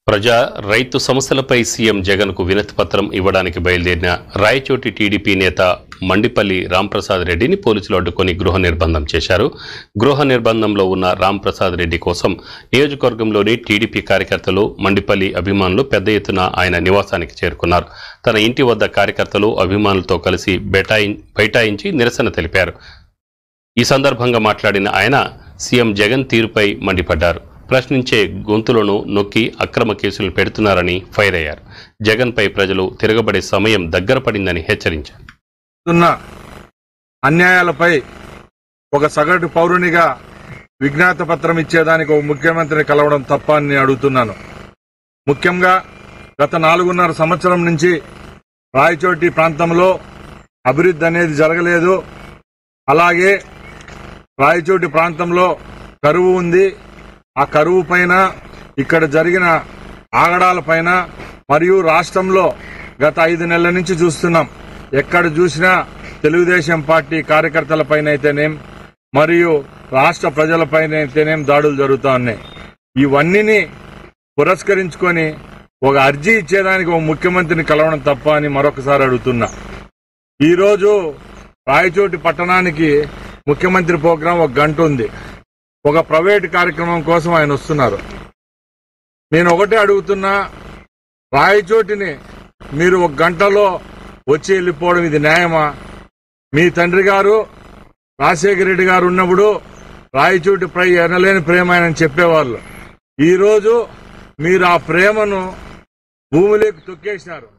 ప్రజా రైతు సమస్యలపై సీఎం జగన్ కు వినతి పత్రం ఇవ్వడానికి బయలుదేరిన రాయచోటి టీడీపీ నేత మండిపల్లి రాంప్రసాద్ రెడ్డిని పోలీసులు అడ్డుకొని గృహ నిర్బంధం చేశారు గృహ నిర్బంధంలో ఉన్న రాంప్రసాద్ రెడ్డి కోసం నియోజకవర్గంలోని టీడీపీ కార్యకర్తలు మండిపల్లి అభిమానులు పెద్ద ఎత్తున ఆయన నివాసానికి చేరుకున్నారు తన ఇంటి వద్ద కార్యకర్తలు అభిమానులతో కలిసి బైఠాయి బైఠాయించి నిరసన తెలిపారు ఈ సందర్భంగా మాట్లాడిన ఆయన సీఎం జగన్ తీరుపై మండిపడ్డారు ప్రశ్నించే గొంతులను నొక్కి అక్రమ కేసులు పెడుతున్నారని ఫైర్ అయ్యారు జగన్పై ప్రజలు తిరగబడే సమయం దగ్గర పడిందని హెచ్చరించారు జరుగుతున్న అన్యాయాలపై ఒక సగటు పౌరునిగా విజ్ఞాత పత్రం ఇచ్చేదానికి ఒక ముఖ్యమంత్రిని కలవడం తప్ప అని నేను అడుగుతున్నాను ముఖ్యంగా గత నాలుగున్నర సంవత్సరం నుంచి రాయచోటి ప్రాంతంలో అభివృద్ధి అనేది జరగలేదు అలాగే రాయచోటి ప్రాంతంలో కరువు ఉంది ఆ కరువు పైన ఇక్కడ జరిగిన ఆగడాల పైన మరియు రాష్ట్రంలో గత ఐదు నెలల నుంచి చూస్తున్నాం ఎక్కడ చూసినా తెలుగుదేశం పార్టీ కార్యకర్తలపైన అయితేనేం మరియు రాష్ట్ర ప్రజలపైన అయితేనేం దాడులు జరుగుతా ఉన్నాయి ఇవన్నీని పురస్కరించుకొని ఒక అర్జీ ఇచ్చేదానికి ఒక ముఖ్యమంత్రిని కలవడం తప్ప అని మరొకసారి అడుగుతున్నా ఈరోజు రాయచోటి పట్టణానికి ముఖ్యమంత్రి ప్రోగ్రాం ఒక గంట ఉంది ఒక ప్రైవేట్ కార్యక్రమం కోసం ఆయన వస్తున్నారు నేను ఒకటే అడుగుతున్నా రాయచోటిని మీరు ఒక గంటలో వచ్చి వెళ్ళిపోవడం ఇది న్యాయమా మీ తండ్రి గారు రాజశేఖర రెడ్డి గారు ఉన్నప్పుడు రాయచోటి ప్రై ఎనలేని ప్రేమ ఆయన చెప్పేవాళ్ళు ఈరోజు మీరు ఆ ప్రేమను భూమిలోకి తొక్కేసినారు